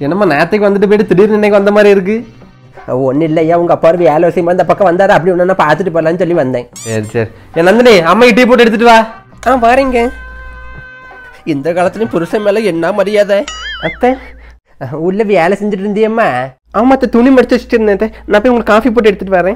என்னம்மா நேரத்துக்கு வந்துட்டு போயிட்டு திடீர்னு இன்னைக்கு வந்த மாதிரி இருக்கு ஒன்றும் இல்லையா உங்கள் அப்பா ஒரு வேலை விஷயமா இந்த பக்கம் வந்தாரு அப்படி ஒன்று நான் பார்த்துட்டு போகலான்னு சொல்லி வந்தேன் சரி சரி என் நந்தினி அம்மைக்கு டீ போட்டு எடுத்துட்டு வா ஆ பாருங்க இந்த காலத்துலயும் புருஷன் மேல என்ன மரியாதை அத்தை உள்ள வேலை செஞ்சுட்டு இருந்தியம்மா ஆமா அத்தை, துணி மடிச்சு வச்சுட்டு இருந்தேன் அத்தை. நான் போய் உங்களுக்கு காஃபி போட்டு எடுத்துட்டு வரேன்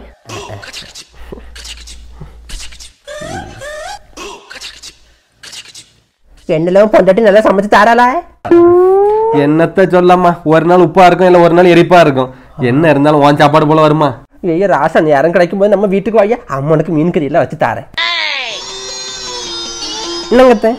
என்னெல்லாம் பொண்டாட்டி நல்லா சமைச்சு தாராளா என்னத்த சொல்லம்மா ஒரு நாள் உப்பா இருக்கும் இல்ல ஒரு நாள் எரிப்பா இருக்கும் என்ன இருந்தாலும் உன் சாப்பாடு போல வருமா ஐயோ ராசா நேரம் கிடைக்கும் போது நம்ம வீட்டுக்கு வாயா அம்மனுக்கு மீன் கறி எல்லாம் வச்சு தாரேன் என்னங்க அத்தை?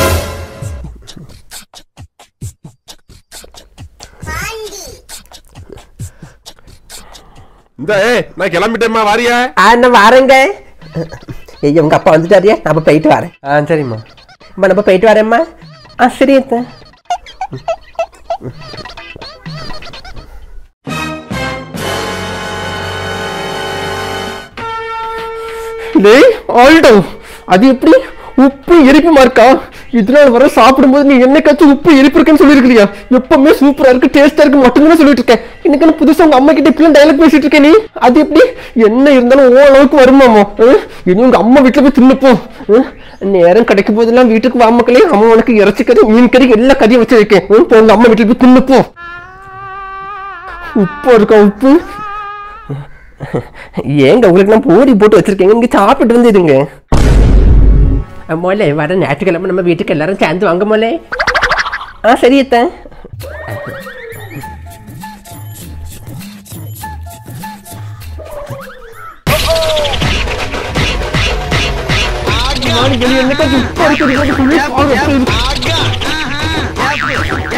இந்த ஏய் நான் கிளம்பிட்டேம்மா வாரியா ஆ நான் வரேங்க ஐயோ உங்க அப்பா வந்துட்டாரியா நம்ம போயிட்டு வரேன் ஆ சரிம்மா அம்மா நம்ம போயிட்டு வரேம்மா ஆ சரி அத்தை டேய் ஆல்டோ அது எப்படி உப்பு எரிப்புமா இருக்கா இதனால வர சாப்பிடும்போது நீ என்னைக்காச்சும் உப்பு எரிப்பு இருக்குன்னு சொல்லியிருக்கிறியா எப்பவுமே சூப்பரா இருக்கு டேஸ்டா இருக்கு மட்டும்தான் சொல்லிட்டு இருக்கேன் இன்னைக்கு நான் புதுசா உங்க அம்மா கிட்ட இப்படிலாம் டைலாக் பேசிட்டு இருக்கேன் நீ அது எப்படி என்ன இருந்தாலும் ஓ அளவுக்கு வருமாமோ அஹ்? இனி உங்க அம்மா வீட்டுல போய் தின்னுப்போ அஹ்? நேரம் கிடைக்கும் போதெல்லாம் வீட்டுக்கு வா மக்களே அம்மா உனக்கு இறைச்சி கறி மீன் கறி எல்லா கறியும் வச்சு வைக்கேன் அஹ்? போ உங்க அம்மா வீட்டுல போய் தின்னுப்போ உப்பு இருக்கா உப்பு ஏங்க உங்களுக்கு நான் பூரி போட்டு வச்சிருக்கேங்க இங்க சாப்பிட்டு வந்துடுங்க மோலே வர ஞாயிற்றுக்கிழமை நம்ம வீட்டுக்கு எல்லாரும் சேர்ந்து வாங்க மோலே ஆ சரி அத்தை என்னைக்காச்சும் உப்பு அரைக்கிறது சொல்லி பாரு, எப்படி இருக்கு.